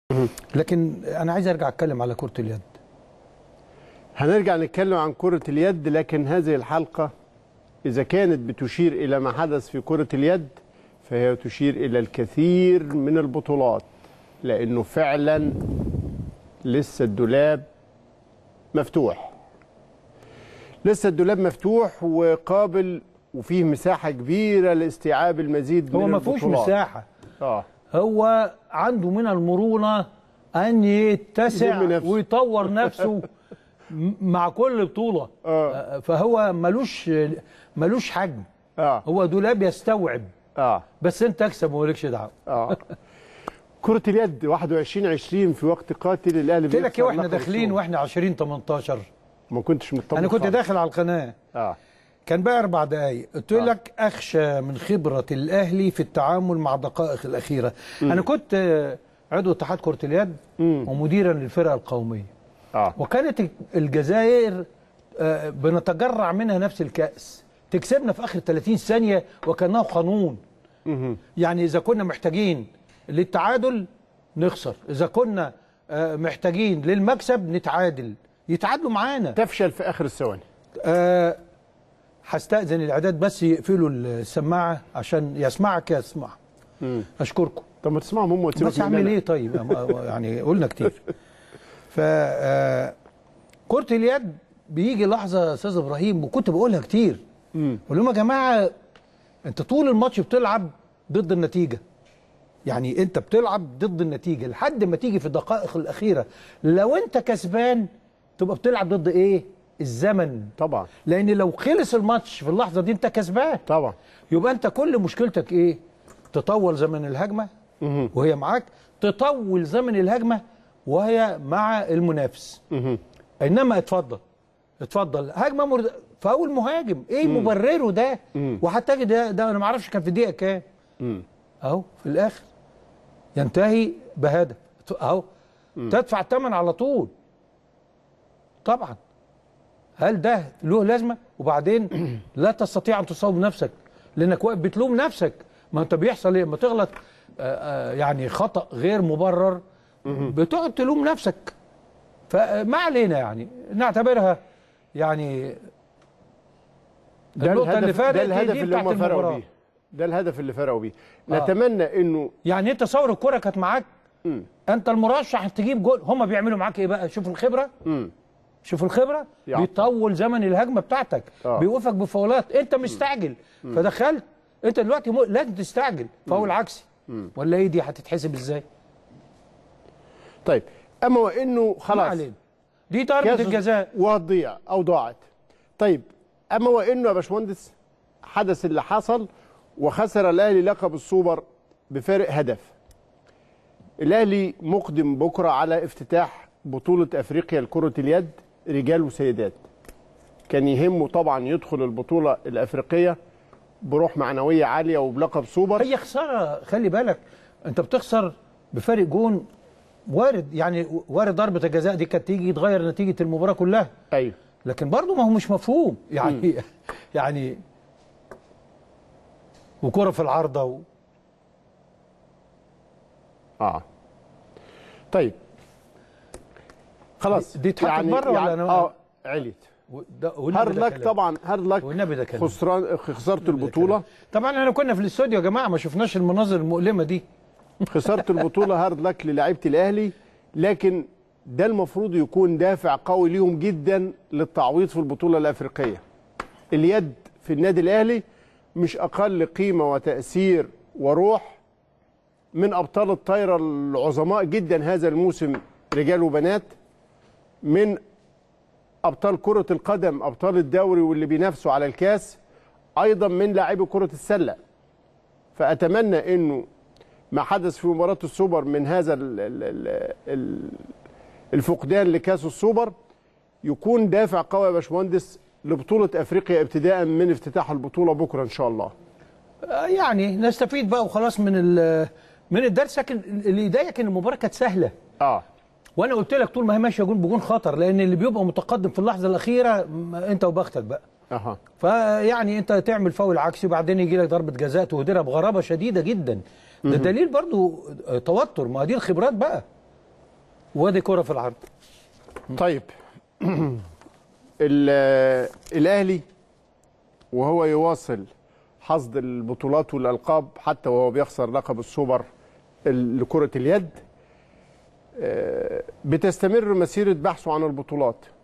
لكن انا عايز ارجع اتكلم على كره اليد هنرجع نتكلم عن كرة اليد لكن هذه الحلقة إذا كانت بتشير إلى ما حدث في كرة اليد فهي تشير إلى الكثير من البطولات لأنه فعلا لسه الدولاب مفتوح لسه الدولاب مفتوح وقابل وفيه مساحة كبيرة لاستيعاب المزيد هو من ما فيهوش البطولات. مساحه اه هو عنده من المرونه ان يتسع يلم نفسه. ويطور نفسه م- مع كل بطوله آه. فهو ملوش ملوش حجم اه هو دولاب يستوعب اه بس انت اكسب ومالكش دعوه اه كرة اليد 21 20 في وقت قاتل الاهلي قلت لك بيخسر ايه واحنا لقب داخلين السوبر. واحنا 20 18 ما كنتش مطمن انا كنت خالص. داخل على القناه اه كان بقى اربع دقايق قلت لك اخشى من خبره الاهلي في التعامل مع الدقائق الاخيره انا كنت آه، عضو اتحاد كره اليد مم. ومديرا للفرقه القوميه اه وكانت الجزائر آه، بنتجرع منها نفس الكأس تكسبنا في آخر 30 ثانية وكأنه قانون مهم. يعني إذا كنا محتاجين للتعادل نخسر إذا كنا آه، محتاجين للمكسب نتعادل يتعادلوا معانا تفشل في اخر الثواني آه، هستأذن الإعداد بس يقفلوا السماعة عشان يسمعك يسمع مم. أشكركم طب ما تسمعهم هم وتسيبك بس اعمل مننا. ايه طيب أما- يعني قلنا كتير ف آه، كرة اليد بيجي لحظة يا استاذ ابراهيم وكنت بقولها كتير مم. بقول لهم يا جماعة انت طول الماتش بتلعب ضد النتيجة يعني انت بتلعب ضد النتيجة لحد ما تيجي في الدقائق الأخيرة لو انت كسبان تبقى بتلعب ضد ايه الزمن طبعا لان لو خلص الماتش في اللحظة دي انت كسبان طبعا يبقى انت كل مشكلتك ايه تطول زمن الهجمه مهم. وهي معاك تطول زمن الهجمه وهي مع المنافس مهم. انما اتفضل اتفضل هجمه مرد... فاول مهاجم ايه مبرره ده مم. وحتى ده ده انا ما اعرفش كان في الدقيقه كام مم. اهو في الاخر ينتهي بهدف اهو تدفع الثمن على طول طبعا هل ده له لازمه وبعدين لا تستطيع ان تصوب نفسك لانك واقف بتلوم نفسك ما انت بيحصل ايه لما تغلط آه، آه، يعني خطا غير مبرر بتقعد تلوم نفسك فما علينا يعني نعتبرها يعني ده النقطة اللي الهدف فاتت ده دي- الهدف دي اللي بتاعت هم فرقوا المباراة. بيه ده الهدف اللي فرقوا بيه آه. نتمنى انه يعني انت تصور الكره كانت معاك مم. انت المرشح تجيب جول هم بيعملوا معاك ايه بقى شوف الخبره مم. شوف الخبره يعطل. بيطول زمن الهجمه بتاعتك آه. بيوقفك بفاولات انت مستعجل فدخلت انت دلوقتي م... لازم تستعجل فاول عكسي ولا ايه دي هتتحسب ازاي طيب اما وانه ما خلاص علينا دي ضربه كاس الجزاء وهتضيع او ضاعت طيب اما وانه يا باشمهندس حدث اللي حصل وخسر الاهلي لقب السوبر بفارق هدف الاهلي مقدم بكره على افتتاح بطوله افريقيا لكره اليد رجال وسيدات كان يهمه طبعا يدخل البطوله الافريقيه بروح معنويه عاليه وبلقب سوبر هي خساره خلي بالك انت بتخسر بفارق جون وارد يعني وارد ضربه الجزاء دي كانت تيجي تغير نتيجه المباراه كلها ايوه لكن برضه ما هو مش مفهوم يعني يعني وكرة في العارضة و... اه طيب خلاص دي اتحطت بره ولا يعني أنا- اه عليت و... ده والنبي هارد ده لك كلام. طبعا هارد لك والنبي ده كلام. خسران خسرت والنبي ده البطوله كلام. طبعا احنا كنا في الاستوديو يا جماعة ما شفناش المناظر المؤلمة دي خسرت البطوله هارد لك للاعيبه الاهلي لكن ده المفروض يكون دافع قوي ليهم جدا للتعويض في البطوله الافريقيه اليد في النادي الاهلي مش اقل قيمه وتاثير وروح من ابطال الطايره العظماء جدا هذا الموسم رجال وبنات من ابطال كره القدم ابطال الدوري واللي بينافسوا على الكاس ايضا من لاعبي كره السله فاتمنى انه ما حدث في مباراه السوبر من هذا ال ال ال ال الفقدان لكاس السوبر يكون دافع قوي يا باشمهندس لبطوله افريقيا ابتداء من افتتاح البطوله بكره ان شاء الله آه، يعني نستفيد بقى وخلاص من ال... من الدرس لكن اللي يضايقك ان المباراة كانت سهلة اه وانا قلت لك طول ما هي ماشيه جون بجون خطر لان اللي بيبقى متقدم في اللحظه الاخيره م- انت وبختك بقى اها فيعني انت تعمل فاول عكسي وبعدين يجي لك ضربه جزاء تهدرها بغرابه شديده جدا ده دليل برضو توتر ما دي الخبرات بقى وادي كره في العرض طيب ال- الاهلي وهو يواصل حصد البطولات والالقاب حتى وهو بيخسر لقب السوبر ال- لكره اليد آه، بتستمر مسيره بحثه عن البطولات